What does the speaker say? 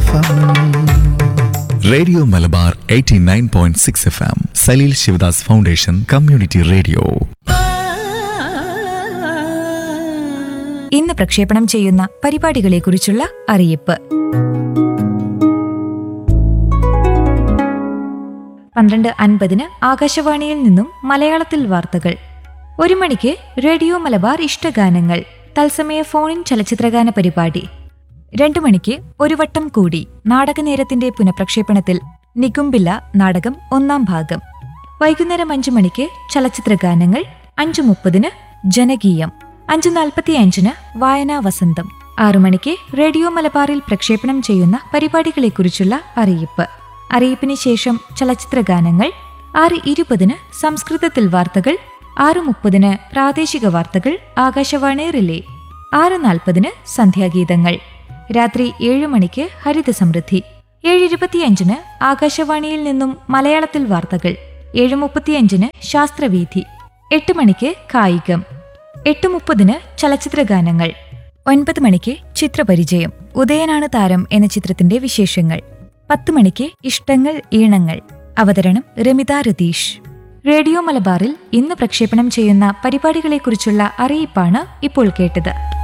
F radio Malabar 89.6 F M Saleel Sivadas foundation community radio ഇന്ന് പ്രക്ഷേപണം ചെയ്യുന്ന പരിപാടികളെക്കുറിച്ചുള്ള അറിയിപ്പ് പന്ത്രണ്ട് അൻപതിന് ആകാശവാണിയിൽ നിന്നും മലയാളത്തിൽ വാർത്തകൾ ഒരു മണിക്ക് റേഡിയോ മലബാർ ഇഷ്ടഗാനങ്ങൾ തത്സമയ ഫോണിൻ ചലച്ചിത്രഗാന പരിപാടി രണ്ടു മണിക്ക് ഒരു വട്ടം കൂടി നാടകനേരത്തിന്റെ പുനഃപ്രക്ഷേപണത്തിൽ നികുംബില്ല നാടകം ഒന്നാം ഭാഗം വൈകുന്നേരം അഞ്ചു മണിക്ക് ചലച്ചിത്രഗാനങ്ങൾ അഞ്ചു മുപ്പതിന് ജനകീയം അഞ്ചു നാൽപ്പത്തി അഞ്ചിന് വായനാ വസന്തം ആറു മണിക്ക് റേഡിയോ മലബാറിൽ പ്രക്ഷേപണം ചെയ്യുന്ന പരിപാടികളെക്കുറിച്ചുള്ള അറിയിപ്പ് അറിയിപ്പിന് ശേഷം ചലച്ചിത്രഗാനങ്ങൾ ആറ് ഇരുപതിന് സംസ്കൃതത്തിൽ വാർത്തകൾ ആറ് മുപ്പതിന് പ്രാദേശിക വാർത്തകൾ ആകാശവാണി റിലേ ആറ് നാൽപ്പതിന് സന്ധ്യാഗീതങ്ങൾ രാത്രി ഏഴ് മണിക്ക് ഹരിത സമൃദ്ധി ഏഴ് ഇരുപത്തിയഞ്ചിന് ആകാശവാണിയിൽ നിന്നും മലയാളത്തിൽ വാർത്തകൾ ഏഴ് മുപ്പത്തിയഞ്ചിന് ശാസ്ത്രവീഥി എട്ട് മണിക്ക് കായികം എട്ട് മുപ്പതിന് ചലച്ചിത്രഗാനങ്ങൾ ഒൻപത് മണിക്ക് ചിത്രപരിചയം ഉദയനാണ് താരം എന്ന ചിത്രത്തിന്റെ വിശേഷങ്ങൾ പത്ത് മണിക്ക് ഇഷ്ടങ്ങൾ ഈണങ്ങൾ അവതരണം രമിത രതീഷ് റേഡിയോ മലബാറിൽ ഇന്ന് പ്രക്ഷേപണം ചെയ്യുന്ന പരിപാടികളെക്കുറിച്ചുള്ള അറിയിപ്പാണ് ഇപ്പോൾ കേട്ടത്